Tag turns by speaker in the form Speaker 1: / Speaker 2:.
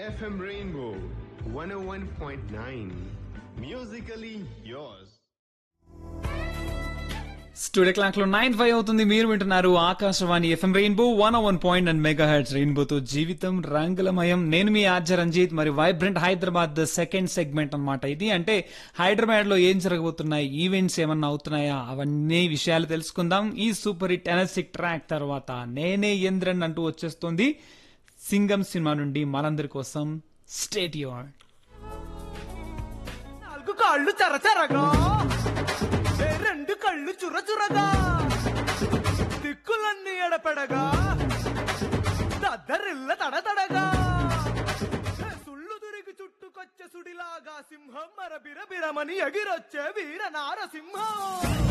Speaker 1: FM Rainbow 101.9. Musically yours.
Speaker 2: Studio clock లో nine five అవుతుంది మీరు వింటున్నారు Akashvani FM Rainbow one one point and mega heads రెయిన్బోతో జీవితం రంగులమయం నేను మీ ఆర్జ రంజిత్ మరి వైబ్రెంట్ హైదరాబాద్ సెకండ్ సెగ్మెంట్ అన్నమాట ఇది అంటే హైదరాబాద్ లో ఏం జరగబోతున్నాయి ఈవెంట్స్ ఏమన్నా అవుతున్నాయా అవన్నీ విషయాలు తెలుసుకుందాం ఈ సూపర్ హిట్ ఎనర్జిక్ ట్రాక్ తర్వాత నేనే ఎంద్రన్ అంటూ వచ్చేస్తుంది సింగం సినిమా నుండి మనందరి కోసం స్టేట్ యూర్
Speaker 3: నాలుగు కాళ్ళు చరచరగా ఏ రెండు కళ్ళు చురచురగా దిక్కులన్నీ ఎడపెడగా దద్దరిల్ల తడతడగా ఏ సుళ్ళు దురికి చుట్టుకొచ్చే సుడిలాగా సింహం మర బిరబిరమని ఎగిరొచ్చే వీర నారసింహం